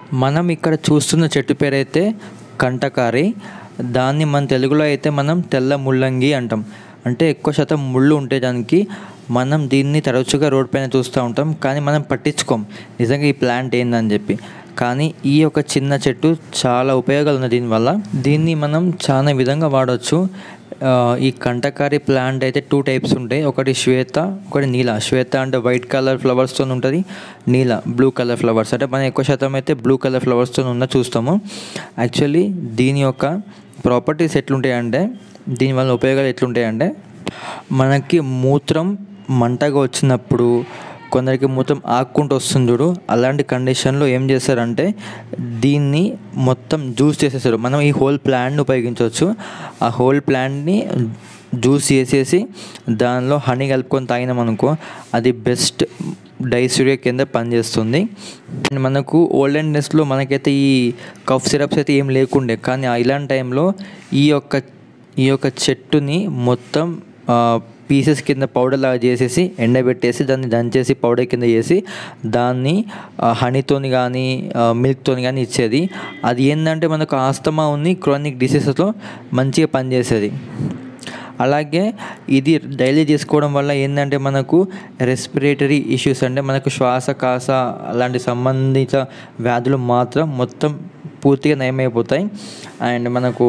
మనం ఇక్కడ చూస్తున్న చెట్టు పేరైతే కంటకారి దాన్ని మన తెలుగులో అయితే మనం తెల్ల ముల్లంగి అంటాం అంటే ఎక్కువ శాతం ముళ్ళు ఉంటాయి దానికి మనం దీన్ని తరచుగా రోడ్ పైన చూస్తూ ఉంటాం కానీ మనం పట్టించుకోం నిజంగా ఈ ప్లాంట్ ఏందని చెప్పి కానీ ఈ యొక్క చిన్న చెట్టు చాలా ఉపయోగాలు ఉన్నాయి దీనివల్ల దీన్ని మనం చాలా విధంగా వాడవచ్చు ఆ, ఈ కంటకారి ప్లాంట్ అయితే టూ టైప్స్ ఉంటాయి ఒకటి శ్వేత ఒకటి నీల శ్వేత అంటే వైట్ కలర్ ఫ్లవర్స్తో ఉంటుంది నీల బ్లూ కలర్ ఫ్లవర్స్ అంటే మనం ఎక్కువ శాతం అయితే బ్లూ కలర్ ఫ్లవర్స్తో ఉన్న చూస్తాము యాక్చువల్లీ దీని యొక్క ప్రాపర్టీస్ ఎట్లుంటాయంటే దీనివల్ల ఉపయోగాలు ఎట్లుంటాయంటే మనకి మూత్రం మంటగా వచ్చినప్పుడు కొందరికి మూత్రం ఆక్కుంటూ వస్తుంది చూడు అలాంటి కండిషన్లో ఏం చేస్తారంటే దీన్ని మొత్తం జ్యూస్ చేసేస్తారు మనం ఈ హోల్ ప్లాంట్ని ఉపయోగించవచ్చు ఆ హోల్ ప్లాంట్ని జ్యూస్ చేసేసి దానిలో హనీ కలుపుకొని తాగినాం అనుకో అది బెస్ట్ డైసూరియా కింద పనిచేస్తుంది అండ్ మనకు ఓల్డెన్ డేస్లో మనకైతే ఈ కఫ్ సిరప్స్ అయితే ఏం లేకుండే కానీ ఆ ఇలాంటి టైంలో ఈ యొక్క ఈ యొక్క చెట్టుని మొత్తం పీసెస్ కింద పౌడర్ లాగా చేసేసి ఎండబెట్టేసి దాన్ని దంచేసి పౌడర్ కింద చేసి దాన్ని హనీతోని కానీ మిల్క్తోని కానీ ఇచ్చేది అది ఏంటంటే మనకు ఆస్తమా ఉంది క్రానిక్ డిసీజెస్లో మంచిగా పనిచేసేది అలాగే ఇది డైలీ తీసుకోవడం వల్ల ఏంటంటే మనకు రెస్పిరేటరీ ఇష్యూస్ అంటే మనకు శ్వాసకాస అలాంటి సంబంధిత వ్యాధులు మాత్రం మొత్తం పూర్తిగా నయమైపోతాయి అండ్ మనకు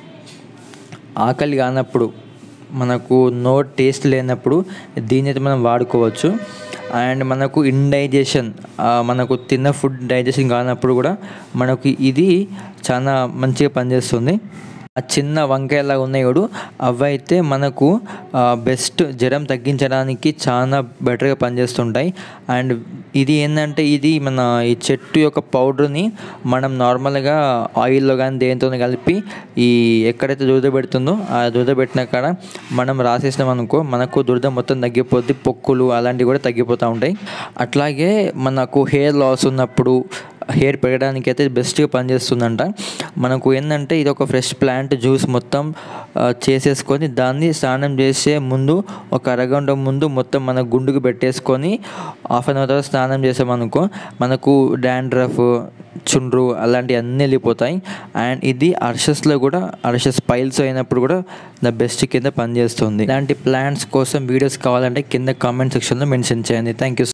ఆకలి కానప్పుడు మనకు నో టేస్ట్ లేనప్పుడు దీన్ని అయితే మనం వాడుకోవచ్చు అండ్ మనకు ఇండైజెషన్ మనకు తిన్న ఫుడ్ డైజెషన్ కానప్పుడు కూడా మనకు ఇది చాలా మంచిగా పనిచేస్తుంది ఆ చిన్న వంకాయలాగా ఉన్నాయి చూడు అవైతే మనకు బెస్ట్ జ్వరం తగ్గించడానికి చాలా బెటర్గా పనిచేస్తుంటాయి అండ్ ఇది ఏంటంటే ఇది మన ఈ చెట్టు యొక్క పౌడర్ని మనం నార్మల్గా ఆయిల్లో కానీ దేంతో కలిపి ఈ ఎక్కడైతే దురద పెడుతుందో ఆ దురద పెట్టిన కాడ మనం రాసేసినాం అనుకో మనకు దురద మొత్తం తగ్గిపోద్ది పొక్కులు అలాంటివి కూడా తగ్గిపోతూ ఉంటాయి అట్లాగే మనకు హెయిర్ లాస్ ఉన్నప్పుడు హెయిర్ పెరగడానికి అయితే బెస్ట్గా పనిచేస్తుందంట మనకు ఏంటంటే ఇది ఒక ఫ్రెష్ ప్లాంట్ జ్యూస్ మొత్తం ఆ, చేసేసుకొని దాన్ని స్నానం చేసే ముందు ఒక అరగంట ముందు మొత్తం మన గుండుకు పెట్టేసుకొని హాఫ్ అన్ అవర్ తర్వాత స్నానం చేసామనుకో మనకు డాండ్రఫ్ చుండ్రు అలాంటివి అన్నీ వెళ్ళిపోతాయి అండ్ ఇది అర్షస్లో కూడా అర్షస్ పైల్స్ అయినప్పుడు కూడా ద బెస్ట్ కింద పనిచేస్తుంది ఇలాంటి ప్లాంట్స్ కోసం వీడియోస్ కావాలంటే కింద కామెంట్ సెక్షన్లో మెన్షన్ చేయండి థ్యాంక్ యూ